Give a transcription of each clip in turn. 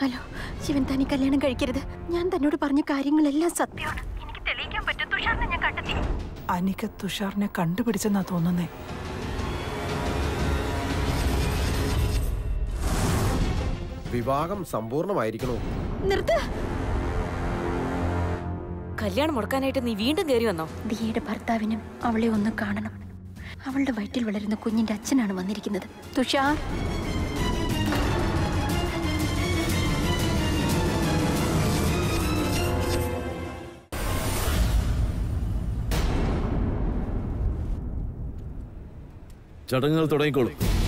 Hello Shivan താനി കല്യാണം കഴിക്കരുത് ഞാൻ തന്നോട് പറഞ്ഞ കാര്യങ്ങളെല്ലാം സത്യമാണ് എനിക്ക് തെളിയിക്കാൻ പറ്റും തുഷാറിനെ ഞാൻ കണ്ടെത്തി അനിക തുഷാറിനെ കണ്ടുപിടിച്ചെന്നാ തോന്നുന്നേ വിവാഹം സമ്പൂർണ്ണമായിരിക്കണോ നിർത്ത് കല്യാണം മുടക്കാനായിട്ട് നീ വീണ്ടും കയറി വന്നോ ദിയയുടെ ഭർത്താവിനും അവളെ ഒന്ന് കാണണം അവളുടെ വയറ്റിൽ വളരുന്ന കുഞ്ഞിന്റെ അച്ഛനാണ് വന്നിരിക്കുന്നത് തുഷാർ ചടങ്ങുകൾ തുടങ്ങിക്കോളൂ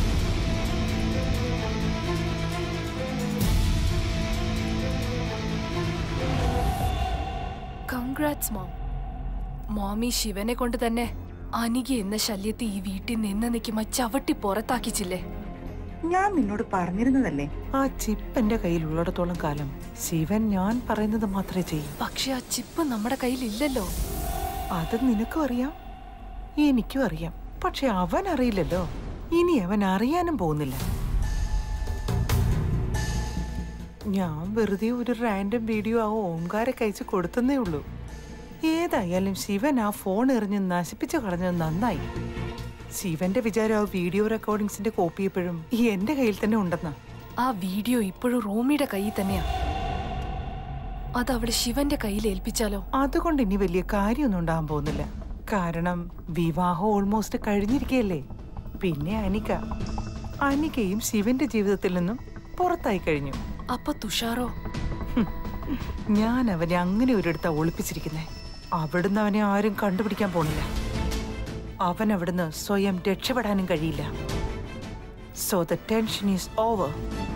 കൺഗ്രാറ്റ്സ് മോം മോമി ശിവനെ കൊണ്ട് തന്നെ അനിക എന്ന ശല്യത്തെ ഈ വീട്ടിൽ നിന്ന് നിൽക്കുമ്പോ ചവിട്ടി പുറത്താക്കിച്ചില്ലേ ഞാൻ നിന്നോട് പറഞ്ഞിരുന്നതല്ലേ ആ ചിപ്പ് എന്റെ കയ്യിലുള്ളിടത്തോളം കാലം ശിവൻ ഞാൻ പറയുന്നത് മാത്രമേ ചെയ്യൂ പക്ഷെ ആ ചിപ്പ് നമ്മുടെ കയ്യിലില്ലല്ലോ അത് നിനക്കും അറിയാം എനിക്കും അറിയാം പക്ഷെ അവൻ അറിയില്ലല്ലോ ഇനി അവൻ അറിയാനും പോകുന്നില്ല ഞാൻ വെറുതെ ഒരു റാൻഡം വീഡിയോ ആ ഓങ്കാരക്ക് അയച്ച് കൊടുത്തന്നേ ഉള്ളൂ ഏതായാലും ശിവൻ ആ ഫോൺ എറിഞ്ഞ് നശിപ്പിച്ചു കളഞ്ഞത് നന്നായി ശിവന്റെ വിചാരം ആ വീഡിയോ റെക്കോർഡിങ്സിന്റെ കോപ്പി എപ്പോഴും ഈ എന്റെ കയ്യിൽ തന്നെ ഉണ്ടെന്നാ ആ വീഡിയോ ഇപ്പോഴും റോമിയുടെ കയ്യിൽ തന്നെയാ അത് അവിടെ ശിവന്റെ കയ്യിൽ ഏൽപ്പിച്ചാലോ അതുകൊണ്ട് ഇനി വലിയ കാര്യമൊന്നും ഉണ്ടാകാൻ പോകുന്നില്ല കാരണം വിവാഹം ഓൾമോസ്റ്റ് കഴിഞ്ഞിരിക്കുകയല്ലേ പിന്നെ അനിക അനികയും ശിവന്റെ ജീവിതത്തിൽ നിന്നും പുറത്തായി കഴിഞ്ഞു അപ്പൊ തുഷാറോ ഞാൻ അവനെ അങ്ങനെ ഒരിടത്താ ഒളിപ്പിച്ചിരിക്കുന്നേ അവിടുന്ന് അവനെ ആരും കണ്ടുപിടിക്കാൻ പോണില്ല അവൻ അവിടുന്ന് സ്വയം രക്ഷപ്പെടാനും കഴിയില്ല so the tension is over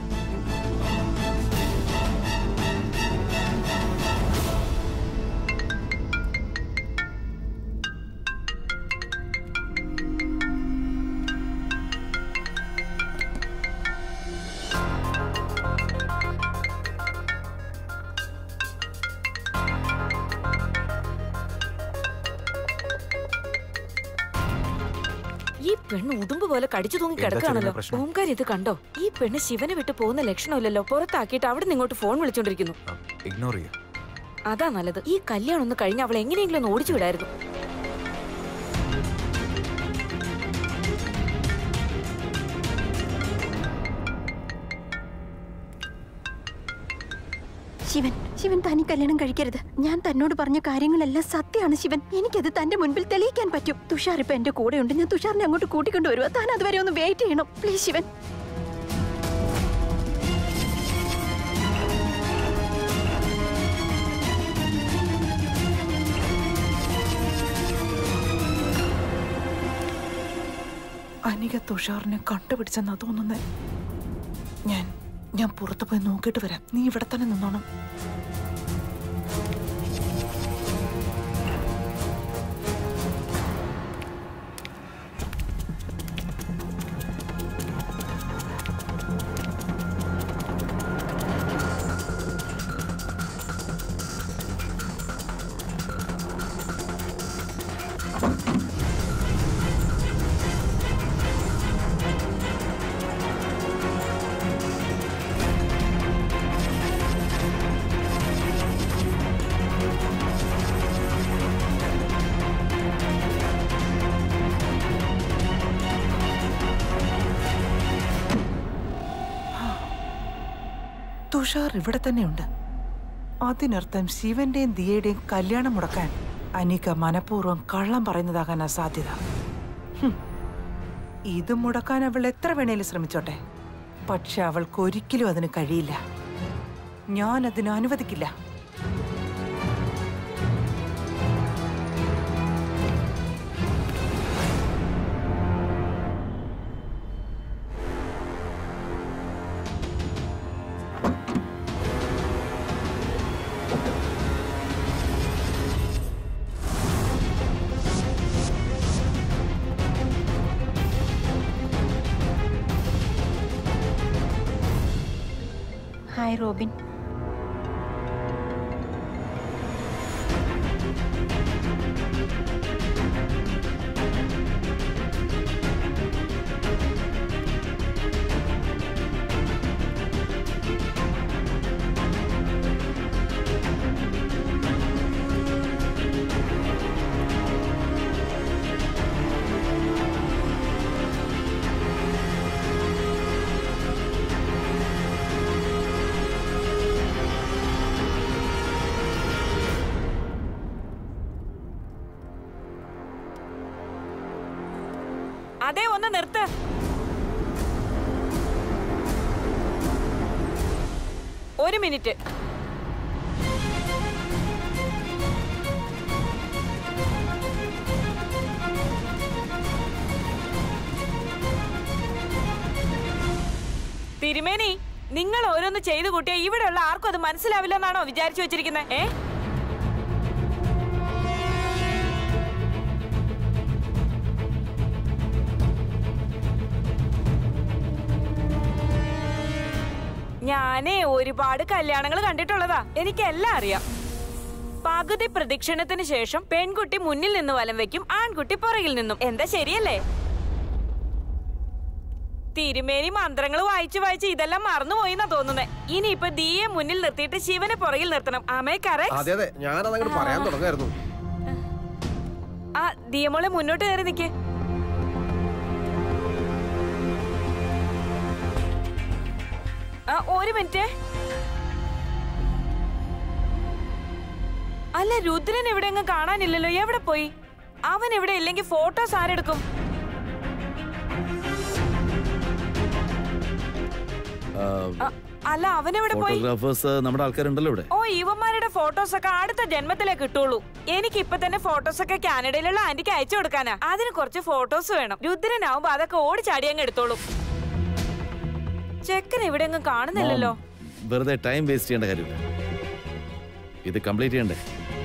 ഈ പെണ്ണ് ഉടുമ്പ് പോലെ കടിച്ചു തൂങ്ങി എന്താ കിടക്കുകയാണല്ലോ ചെറിയ പ്രശ്നം? ഓംകാർ ഇത് കണ്ടോ ഈ പെണ്ണ് ശിവനെ വിട്ട് പോകുന്ന ലക്ഷണമില്ലല്ലോ പുറത്താക്കിയിട്ട് അവിടെ നിന്ന് ഇങ്ങോട്ട് ഫോൺ വിളിച്ചോണ്ടിരിക്കുന്നു ഇഗ്നോർ ചെയ്യാം അതാ നല്ലത് ഈ കല്യാണം ഒന്ന് കഴിഞ്ഞ് അവൾ എങ്ങനെയെങ്കിലും ഒന്ന് ഓടിച്ചു വിടായിരുന്നു ശിവൻ ശിവൻ തനി കല്യാണം കഴിക്കരുത് ഞാൻ തന്നോട് പറഞ്ഞ കാര്യങ്ങളെല്ലാം സത്യമാണ് ശിവൻ എനിക്കത് തന്റെ മുൻപിൽ തെളിയിക്കാൻ പറ്റും തുഷാർ ഇപ്പൊ എന്റെ കൂടെ ഉണ്ട് ഞാൻ തുഷാറിനെ അങ്ങോട്ട് കൂട്ടിക്കൊണ്ടുവരുക താൻ അതുവരെ ഒന്ന് വെയിറ്റ് ചെയ്യണം പ്ലീസ് ശിവൻ അനിക തുഷാറിനെ കണ്ടുപിടിച്ചെന്നാ തോന്നുന്നേ ഞാൻ ഞാൻ പുറത്തു പോയി നോക്കിയിട്ട് വരാം നീ ഇവിടെ തന്നെ നിന്നോണം തുഷാർ ഇവിടെ തന്നെയുണ്ട് അതിനർത്ഥം ശിവന്റെയും ദിയയുടെയും കല്യാണം മുടക്കാൻ അനിക മനഃപൂർവ്വം കള്ളം പറയുന്നതാകാനാ സാധ്യത ഹും. ഇത് മുടക്കാൻ അവൾ എത്ര വേണേലും ശ്രമിച്ചോട്ടെ പക്ഷെ അവൾക്ക് ഒരിക്കലും അതിന് കഴിയില്ല ഞാൻ അതിന് അനുവദിക്കില്ല ഹായ് റോബിൻ അതേ ഒന്ന് നിർത്ത് ഒരു മിനിറ്റ് തിരുമേനി നിങ്ങൾ ഓരോന്ന് ചെയ്തു കൂട്ടിയ ഇവിടെയുള്ള ആർക്കും അത് മനസ്സിലാവില്ലെന്നാണോ വിചാരിച്ചു വെച്ചിരിക്കുന്നത് ഏ ഞാനേ ഒരുപാട് കല്യാണങ്ങൾ കണ്ടിട്ടുള്ളതാ എനിക്കെല്ലാം അറിയാം പകുതി പ്രദക്ഷിണത്തിന് ശേഷം പെൺകുട്ടി മുന്നിൽ നിന്ന് വലം വെക്കും ആൺകുട്ടി പുറകിൽ നിന്നും എന്താ ശരിയല്ലേ തിരുമേനി മന്ത്രങ്ങൾ വായിച്ചു വായിച്ച് ഇതെല്ലാം മറന്നുപോയിന്നാ തോന്നുന്നേ ഇനിയിപ്പൊ ദീയെ മുന്നിൽ നിർത്തിയിട്ട് ശിവനെ പുറകിൽ നിർത്തണം അമേ കറക്റ്റ് അതെ അതെ ഞാനതങ്ങോട്ട് പറയാൻ തുടങ്ങായിരുന്നു ആ ദിയമോളെ മുന്നോട്ട് കയറി നിക്ക് ആ ഒരു മിനിറ്റ് അല്ല രുദ്രൻ ഇവിടെ എങ്ങും കാണാനില്ലല്ലോ എവിടെ പോയി അവൻ ഇവിടെ ഇല്ലെങ്കിൽ ഫോട്ടോസ് ആരെടുക്കും ആ, അല്ല അവൻ എവിടെ പോയി ഫോട്ടോഗ്രാഫേഴ്സ് നമ്മുടെ ആൾക്കാരുണ്ടല്ലോ ഇവിടെ ഓ ഇവന്മാരുടെ ഫോട്ടോസ് ഒക്കെ അടുത്ത ജന്മത്തിലേ കിട്ടുള്ളൂ എനിക്ക് ഇപ്പൊ തന്നെ ഫോട്ടോസ് ഒക്കെ കാനഡയിലുള്ള ആന്റിക്ക് അയച്ചു കൊടുക്കാനാ അതിന് കുറച്ച് ഫോട്ടോസ് വേണം രുദ്രനാവുമ്പോ അതൊക്കെ ഓടിച്ചാടി അങ്ങ് എടുത്തോളൂ ചെക്കൻ ഇവിടെ ഒന്നും കാണുന്നില്ലല്ലോ വെറുതെ ടൈം വേസ്റ്റ് ചെയ്യേണ്ട കാര്യമില്ല ഇത് കംപ്ലീറ്റ് ചെയ്യണ്ടേ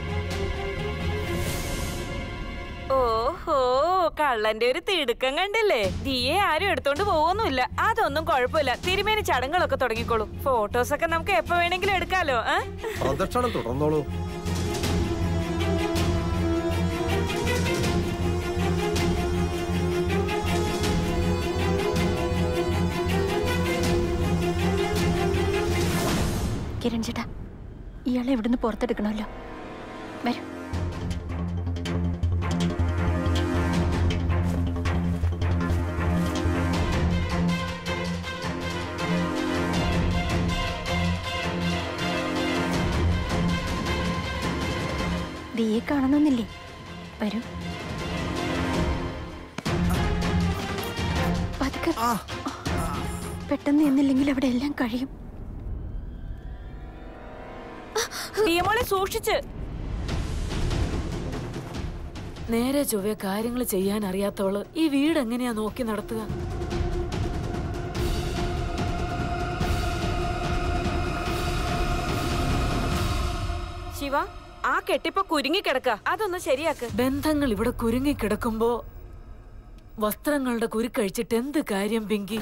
ഓഹോ കള്ളന്റെ ഒരു തിടുക്കം കണ്ടില്ലേ ദിയെ ആരും എടുത്തോണ്ട് പോവൊന്നുമില്ല അതൊന്നും കുഴപ്പമില്ല തിരുമേനി ചടങ്ങുകളൊക്കെ തുടങ്ങിക്കോളൂ ഫോട്ടോസ് ഒക്കെ നമുക്ക് എപ്പോ വേണമെങ്കിലും എടുക്കാലോ ഏ? പ്രദക്ഷിണം തുടർന്നോളൂ കിരൺ ചേട്ടാ ഇയാളെ ഇവിടുന്ന് പുറത്തെടുക്കണമല്ലോ വരൂ ദിയെ കാണണമെന്നില്ലേ വരൂ പതുക്കെ പെട്ടെന്ന് എന്നില്ലെങ്കിൽ അവിടെ എല്ലാം കഴിയും ദിയമോളെ സൂക്ഷിച്ച് നേരെ ചൊവ്വ കാര്യങ്ങൾ ചെയ്യാൻ അറിയാത്തവള് ഈ വീട് എങ്ങനെയാ നോക്കി നടത്തുക ശിവ ആ കെട്ടിപ്പോ കുരുങ്ങിക്കിടക്ക അതൊന്ന് ശരിയാക്ക് ബന്ധങ്ങൾ ഇവിടെ കുരുങ്ങിക്കിടക്കുമ്പോ വസ്ത്രങ്ങളുടെ കുരുക്കഴിച്ചിട്ട് എന്ത് കാര്യം പിങ്കി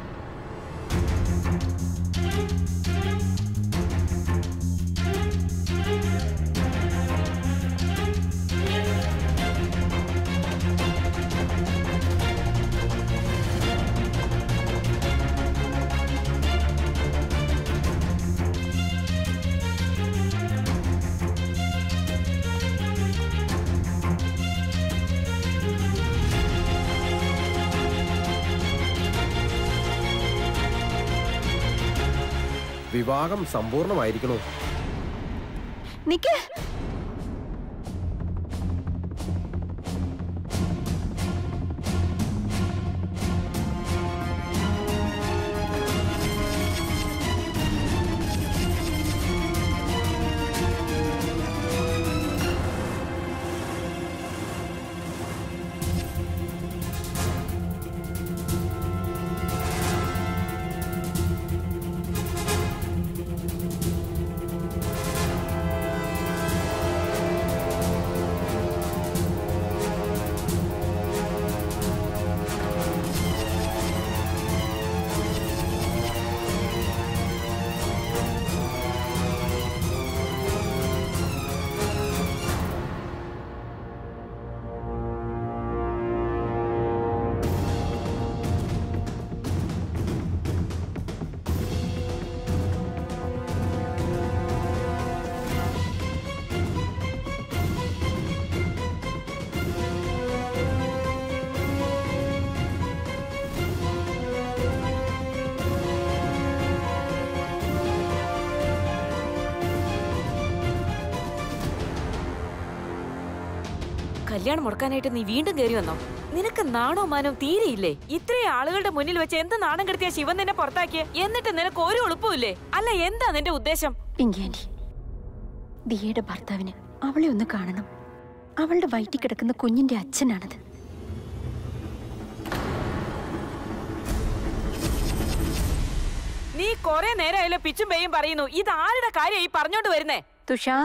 വിവാഹം സമ്പൂർണ്ണമായിരിക്കണോ നിക്ക് കല്യാണം മുടക്കാനായിട്ട് നീ വീണ്ടും കയറി വന്നോ നിനക്ക് നാണോ മാനോ തീരെയില്ലേ ഇത്രയും ആളുകളുടെ മുന്നിൽ വെച്ച് എന്ത് നാണം കെടുത്തിയ ശിവൻ നിന്നെ പുറത്താക്കിയ എന്നിട്ട് നിനക്ക് ഒരു എളുപ്പമില്ലേ അല്ല എന്താ നിന്റെ ഉദ്ദേശം പിങ്കി ആന്റി ദിയയുടെ ഭർത്താവിന് അവളെ ഒന്ന് കാണണം അവളുടെ വയറ്റിൽ കിടക്കുന്ന കുഞ്ഞിന്റെ അച്ഛനാണത് നീ കൊറേ നേരമായാലും പിച്ചും പേയും പറയുന്നു ഇത് ആരുടെ കാര്യം ഈ പറഞ്ഞോണ്ട് വരുന്നേ തുഷാർ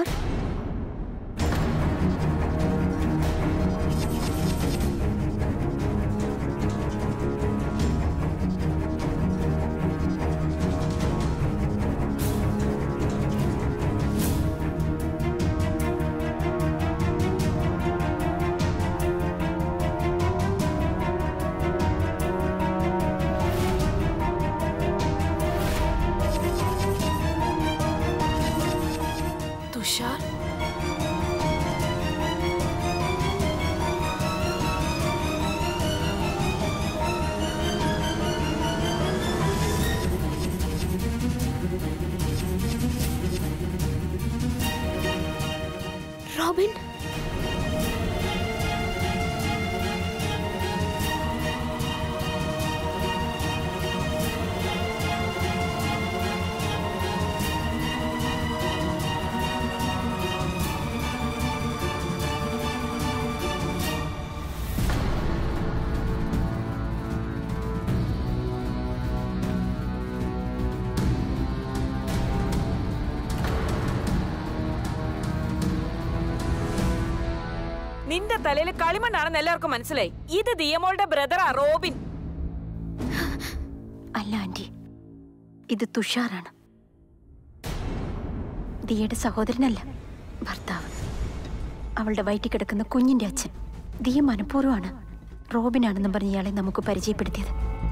തുഷാർ റോബിൻ നിന്റെ തലയിൽ കളിമണ്ണാണെന്ന് എല്ലാവർക്കും മനസ്സിലായി ഇത് ദിയമോളുടെ ബ്രദറാ റോബിൻ അല്ല ആന്റി ഇത് തുഷാറാണ് ദിയയുടെ സഹോദരനല്ല ഭർത്താവ് അവളുടെ വയറ്റിൽ കിടക്കുന്ന കുഞ്ഞിന്റെ അച്ഛൻ ദിയ മനഃപൂർവ്വമാണ് റോബിനാണെന്നും പറഞ്ഞ് ഇയാളെ നമുക്ക് പരിചയപ്പെടുത്തിയത്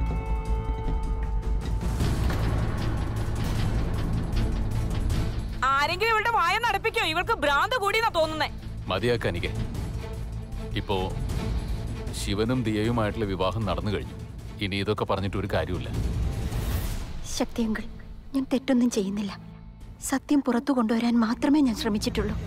ആരെങ്കിലും ഇവളുടെ വായ നടപ്പിക്കോ ഇവൾക്ക് ഭ്രാന്ത് കൂടിയെന്നാ തോന്നുന്നേ മതിയാക്കാനിക്കെ ഇപ്പോ ശിവനും ദിയയുമായിട്ടുള്ള വിവാഹം നടന്നു കഴിഞ്ഞു ഇനി ഇതൊക്കെ പറഞ്ഞിട്ട് ഒരു കാര്യമില്ല ശക്തിയങ്കിൾ ഞാൻ തെറ്റൊന്നും ചെയ്യുന്നില്ല സത്യം പുറത്തു കൊണ്ടുവരാൻ മാത്രമേ ഞാൻ ശ്രമിച്ചിട്ടുള്ളൂ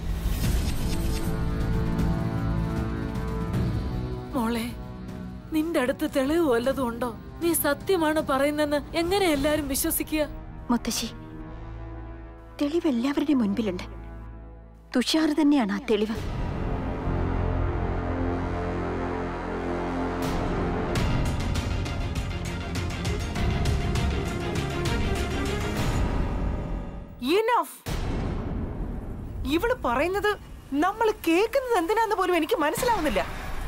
മോളെ നിന്റെ അടുത്ത് തെളിവ് വല്ലതും ഉണ്ടോ നീ സത്യമാണ് പറയുന്നെന്ന് എങ്ങനെ എല്ലാരും വിശ്വസിക്കുക മുത്തശ്ശി തെളിവ് എല്ലാവരുടെയും മുൻപിലുണ്ട് തുഷാർ തന്നെയാണ് ആ തെളിവ് Enough. ഇവള് പറയുന്നത് നമ്മൾ കേൾക്കുന്നത് എന്തിനാന്ന് പോലും എനിക്ക് മനസ്സിലാവുന്നില്ല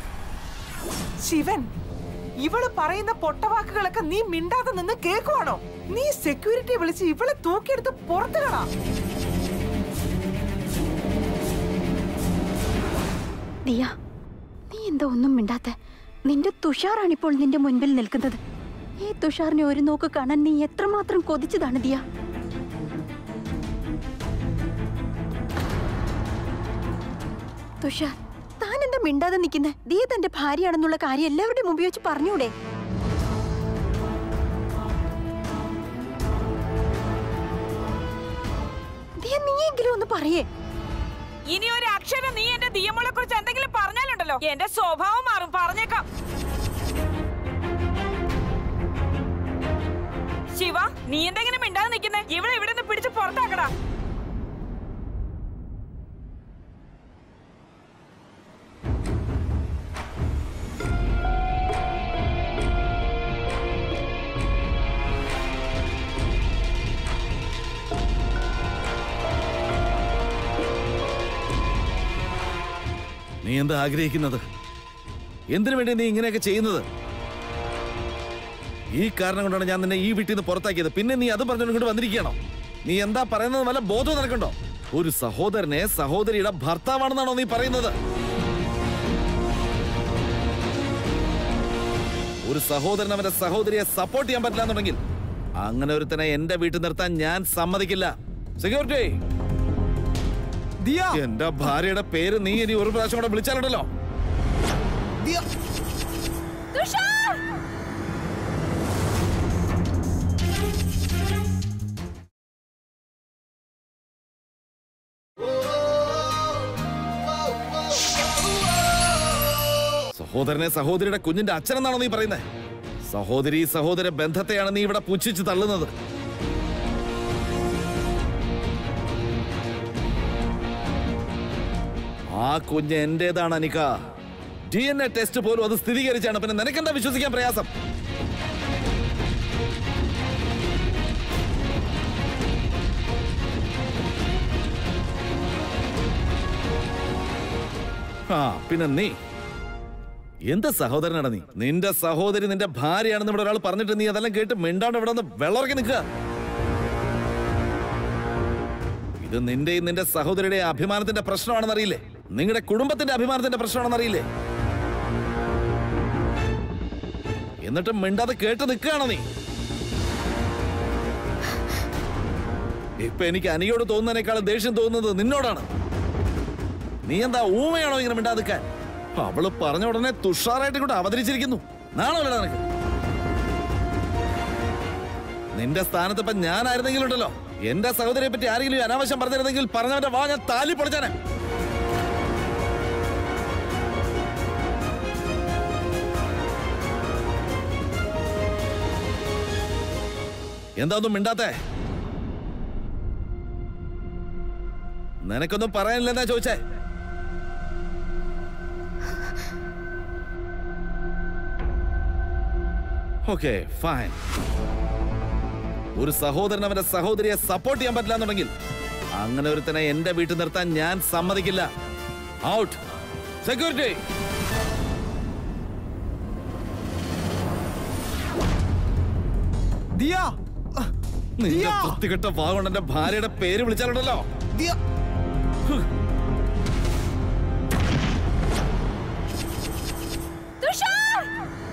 ശിവൻ ഇവള് പറയുന്ന പൊട്ടവാക്കുകളൊക്കെ നീ മിണ്ടാതെ നിന്ന് കേൾക്കുവാണോ നീ സെക്യൂരിറ്റി വിളിച്ച് ഇവളെ തൂക്കിയെടുത്ത് പുറത്തു കാണാം ദിയ നീ എന്താ ഒന്നും മിണ്ടാത്ത നിന്റെ തുഷാറാണിപ്പോൾ നിന്റെ മുൻപിൽ നിൽക്കുന്നത് ഈ തുഷാറിനെ ഒരു നോക്ക് കാണാൻ നീ എത്രമാത്രം കൊതിച്ചതാണ് ദിയ തുഷാർ താൻ എന്താ മിണ്ടാതെ നിൽക്കുന്നത് ദിയ തന്റെ ഭാര്യയാണെന്നുള്ള കാര്യം എല്ലാവരുടെയും മുമ്പിൽ വെച്ച് പറഞ്ഞൂടെ ദിയ നീയെങ്കിലും ഒന്ന് പറയേ ഇനി ഒരു അക്ഷരം നീ എന്റെ ദിയമോളെ കുറിച്ച് എന്തെങ്കിലും പറഞ്ഞാലുണ്ടല്ലോ എന്റെ സ്വഭാവം മാറും പറഞ്ഞേക്കാം ശിവ നീ എന്തെങ്കിലും മിണ്ടാതെ നിൽക്കുന്നേ ഇവിടെ ഇവിടെ നിന്ന് പിടിച്ച് പുറത്താക്കടാ നീ എന്താ ആഗ്രഹിക്കുന്നത് എന്തിനു വേണ്ടി നീ ഇങ്ങനെയൊക്കെ ചെയ്യുന്നത് ഈ കാരണം കൊണ്ടാണ് ഞാൻ നിന്നെ ഈ വീട്ടിൽ നിന്ന് പുറത്താക്കിയത് പിന്നെ നീ അത് പറഞ്ഞുകൊണ്ട് ഇങ്ങോട്ട് വന്നിരിക്കുകയാണോ നീ എന്താ പറയുന്നത് വല്ല ബോധവും നിനക്കുണ്ടോ ഒരു സഹോദരനെ സഹോദരിയുടെ ഭർത്താവാണെന്നാണോ നീ പറയുന്നത് ഒരു സഹോദരൻ അവന്റെ സഹോദരിയെ സപ്പോർട്ട് ചെയ്യാൻ പറ്റില്ല എന്നുണ്ടെങ്കിൽ അങ്ങനെ ഒരുത്തനെ എന്റെ വീട്ടിൽ നിർത്താൻ ഞാൻ സമ്മതിക്കില്ല സെക്യൂരിറ്റി എന്റെ ഭാര്യയുടെ പേര് നീ ഇനി ഒരു പ്രാവശ്യം കൂടെ വിളിച്ചാലുണ്ടല്ലോ സഹോദരനെ സഹോദരിയുടെ കുഞ്ഞിന്റെ അച്ഛനെന്നാണോ നീ പറയുന്നത് സഹോദരി സഹോദര ബന്ധത്തെയാണ് നീ ഇവിടെ പുച്ഛിച്ച് തള്ളുന്നത് ആ കുഞ്ഞ് എന്റേതാണ് Anika D N A test പോലും അത് സ്ഥിരീകരിച്ചാണ് പിന്നെ നിനക്കെന്താ വിശ്വസിക്കാൻ പ്രയാസം ആ പിന്നെ നീ എന്ത് സഹോദരനാണ് നീ നിന്റെ സഹോദരി നിന്റെ ഭാര്യയാണെന്ന് ഇവിടെ ഒരാൾ പറഞ്ഞിട്ട് നീ അതെല്ലാം കേട്ട് മിണ്ടാണ്ട് ഇവിടെ ഒന്ന് വെള്ളറക്കി നിൽക്കുക ഇത് നിന്റെയും നിന്റെ സഹോദരിയുടെ അഭിമാനത്തിന്റെ പ്രശ്നമാണെന്ന് അറിയില്ലേ നിങ്ങളുടെ കുടുംബത്തിന്റെ അഭിമാനത്തിന്റെ പ്രശ്നമാണെന്ന് അറിയില്ലേ എന്നിട്ട് മിണ്ടാതെ കേട്ട് നിൽക്കുകയാണോ നീ ഇപ്പൊ എനിക്ക് അനിയോട് തോന്നുന്നതിനേക്കാളും ദേഷ്യം തോന്നുന്നത് നിന്നോടാണ് നീ എന്താ ഊമയാണോ ഇങ്ങനെ മിണ്ടാതിക്കാൻ അവള് പറഞ്ഞ ഉടനെ തുഷാറായിട്ട് കൂടെ അവതരിച്ചിരിക്കുന്നു നാണല്ലോ നിനക്ക് നിന്റെ സ്ഥാനത്ത് ഇപ്പൊ ഞാനായിരുന്നെങ്കിലും ഉണ്ടല്ലോ എന്റെ സഹോദരിയെ പറ്റി ആരെങ്കിലും ഈ അനാവശ്യം പറഞ്ഞിരുന്നെങ്കിൽ പറഞ്ഞവന്റെ വാ ഞാൻ താലി പൊളിച്ചാനെ എന്താ ഒന്നും മിണ്ടാത്തേ നിനക്കൊന്നും പറയാനില്ലെന്നാ ചോദിച്ചേ ഓക്കെ ഫൈൻ ഒരു സഹോദരൻ അവന്റെ സഹോദരിയെ സപ്പോർട്ട് ചെയ്യാൻ പറ്റില്ല എന്നുണ്ടെങ്കിൽ അങ്ങനെ ഒരുത്തനെ എന്റെ വീട്ടിൽ നിർത്താൻ ഞാൻ സമ്മതിക്കില്ല ഔട്ട് സെക്യൂരിറ്റി നിന്റെ വൃത്തികെട്ട വാഗോണ്ട് എന്റെ ഭാര്യയുടെ പേര് വിളിച്ചാലുണ്ടല്ലോ തുഷാർ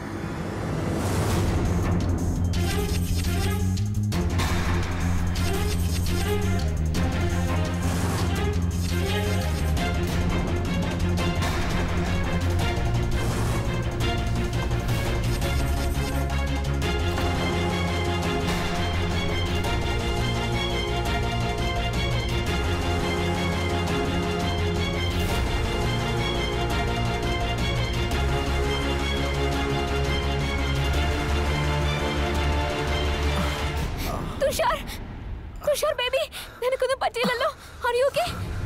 തുഷാർ തുഷാർ ബേബി നിനക്കൊന്നും പറ്റിയില്ലല്ലോ അറിയൂ ഓക്കെ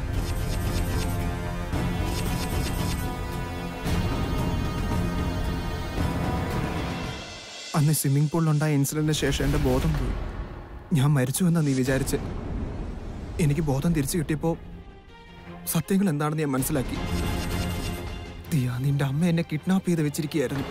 അന്ന് സ്വിമ്മിംഗ് പൂളിലുണ്ടായ ഇൻസിഡന്റിന് ശേഷം എൻ്റെ ബോധം പോയി ഞാൻ മരിച്ചു എന്നാ നീ വിചാരിച്ച് എനിക്ക് ബോധം തിരിച്ചു കിട്ടിയപ്പോൾ സത്യങ്ങൾ എന്താണെന്ന് ഞാൻ മനസ്സിലാക്കി ദിയ നിന്റെ അമ്മ എന്നെ കിഡ്നാപ്പ് ചെയ്ത് വെച്ചിരിക്കുകയായിരുന്നു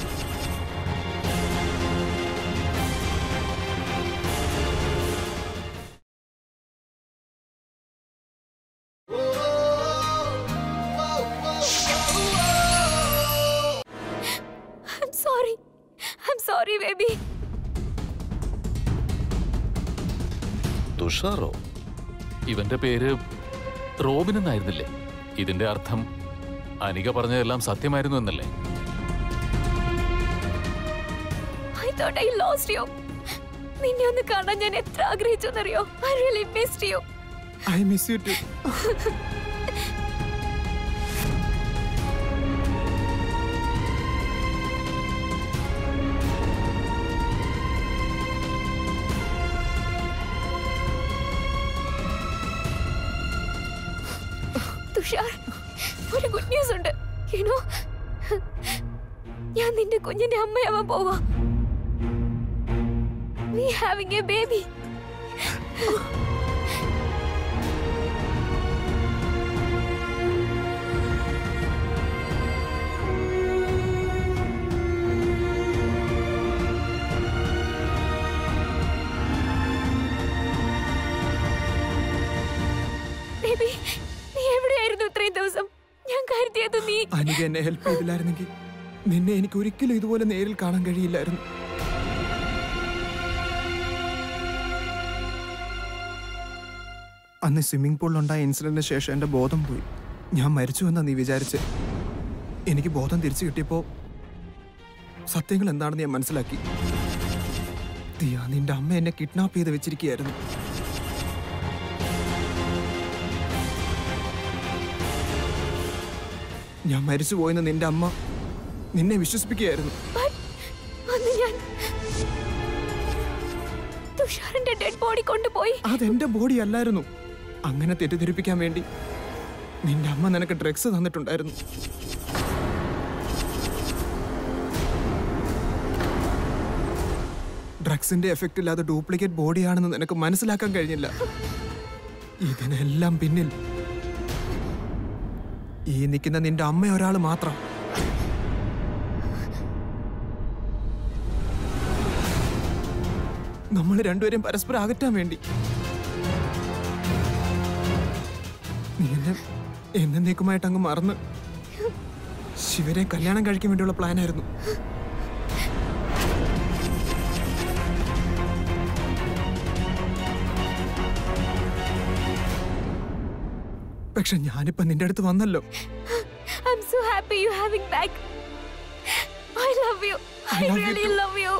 I'm sorry I'm sorry baby തുഷാറോ ഇവന്റെ പേര് റോബിൻ എന്നായിരുന്നില്ലേ ഇതിന്റെ അർത്ഥം അനിക പറഞ്ഞതെല്ലാം സത്യമായിരുന്നു എന്നല്ലേ I thought I lost you നിന്നെ ഒന്ന് കാണാൻ ഞാൻ എത്ര ആഗ്രഹിച്ചു എന്നറിയോ I really missed you I miss you too Tushar ഒരു ഗുഡ് ന്യൂസ് ഉണ്ട് യുനോ ഞാൻ നിന്റെ കുഞ്ഞിന്റെ അമ്മയാവാൻ പോവാ we having a baby baby നീ എവിടെയായിരുന്നു ഇത്രയും ദിവസം ഞാൻ കരുതിയത് നീ അനിക എന്നെ ഹെൽപ്പ് ചെയ്തില്ലായിരുന്നെങ്കിൽ നിന്നെ എനിക്ക് ഒരിക്കലും ഇതുപോലെ നേരിൽ കാണാൻ കഴിയില്ലായിരുന്നു അന്ന് സ്വിമ്മിംഗ് പൂളിലുണ്ടായ ഇൻസിഡന്റിന് ശേഷം എൻ്റെ ബോധം പോയി ഞാൻ മരിച്ചു എന്നാ നീ വിചാരിച്ച് എനിക്ക് ബോധം തിരിച്ചു കിട്ടിയപ്പോൾ സത്യങ്ങൾ എന്താണെന്ന് ഞാൻ മനസ്സിലാക്കി ദിയ നിന്റെ അമ്മ എന്നെ കിഡ്നാപ്പ് ചെയ്ത് വെച്ചിരിക്കുകയായിരുന്നു ഞാൻ മരിച്ചു പോയെന്ന് നിന്റെ അമ്മ നിന്നെ വിശ്വസിപ്പിക്കുകയായിരുന്നു അന്ന് ഞാൻ തുഷാറിന്റെ ഡെഡ് ബോഡി കൊണ്ടുപോയി അതെന്റെ ബോഡി അല്ലായിരുന്നു അങ്ങനെ തെറ്റിദ്ധരിപ്പിക്കാൻ വേണ്ടി നിന്റെ അമ്മ നിനക്ക് ഡ്രഗ്സ് തന്നിട്ടുണ്ടായിരുന്നു ഡ്രഗ്സിന്റെ എഫക്റ്റ് ഇല്ലാതെ ഡ്യൂപ്ലിക്കേറ്റ് ബോഡിയാണെന്ന് നിനക്ക് മനസ്സിലാക്കാൻ കഴിഞ്ഞില്ല ഇതിനെല്ലാം പിന്നിൽ ഈ നിൽക്കുന്ന നിന്റെ അമ്മ ഒരാൾ മാത്രം നമ്മൾ രണ്ടുപേരും പരസ്പരം അകറ്റാൻ വേണ്ടി നീ എന്നെ എന്നേക്കുമായിട്ട് അങ്ങ് മറന്ന് ശിവരെ കല്യാണം കഴിക്കാൻ വേണ്ടിയുള്ള പ്ലാനായിരുന്നു പക്ഷെ ഞാനിപ്പോ നിന്റെ അടുത്ത് വന്നല്ലോ I am so happy you having back I love you I I love you really too. Love you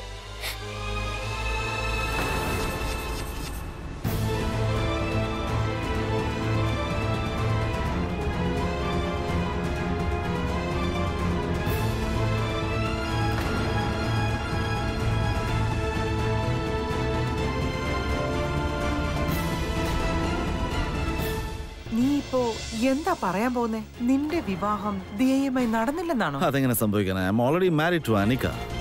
നീ ഇപ്പോ എന്താ പറയാൻ പോകുന്നേ നിന്റെ വിവാഹം ദിയയുമായി നടന്നില്ലെന്നാണോ അതെങ്ങനെ സംഭവിക്കാനാ I am already married to Anika